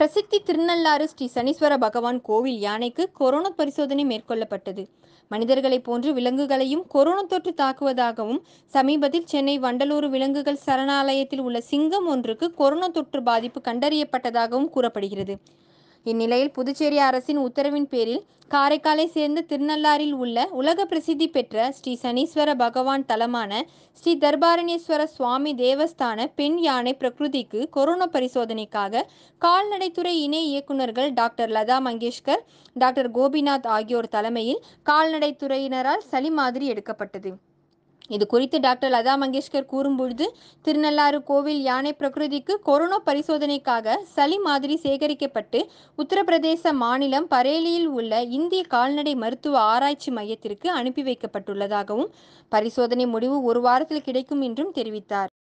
பிரசித்தி திருநள்ளாறு ஸ்ரீ சனீஸ்வர பகவான் கோவில் யானைக்கு கொரோனா பரிசோதனை மேற்கொள்ளப்பட்டது மனிதர்களைப் போன்று விலங்குகளையும் கொரோனா தொற்று தாக்குவதாகவும் சமீபத்தில் சென்னை வண்டலூர் விலங்குகள் சரணாலயத்தில் உள்ள சிங்கம் ஒன்றுக்கு கொரோனா தொற்று பாதிப்பு கண்டறியப்பட்டதாகவும் கூறப்படுகிறது இந்நிலையில் புதுச்சேரி அரசின் உத்தரவின் பேரில் காரைக்காலை சேர்ந்த திருநள்ளாறில் உள்ள உலக பிரசித்தி பெற்ற ஸ்ரீ சனீஸ்வர பகவான் தலமான ஸ்ரீ தர்பாரண்யேஸ்வர சுவாமி தேவஸ்தான பெண் யானை பிரகிருதிக்கு கொரோனா பரிசோதனைக்காக கால்நடைத்துறை இணை இயக்குநர்கள் டாக்டர் லதா மங்கேஷ்கர் டாக்டர் கோபிநாத் ஆகியோர் தலைமையில் கால்நடைத்துறையினரால் சளி மாதிரி எடுக்கப்பட்டது இது குறித்து டாக்டர் லதா மங்கேஷ்கர் கூறும்பொழுது திருநள்ளாறு கோவில் யானை பிரகிருதிக்கு கொரோனா பரிசோதனைக்காக சளி மாதிரி சேகரிக்கப்பட்டு உத்தரப்பிரதேச மாநிலம் பரேலியில் உள்ள இந்திய கால்நடை மருத்துவ ஆராய்ச்சி மையத்திற்கு அனுப்பி வைக்கப்பட்டுள்ளதாகவும் பரிசோதனை முடிவு ஒரு வாரத்தில் கிடைக்கும் என்றும் தெரிவித்தார்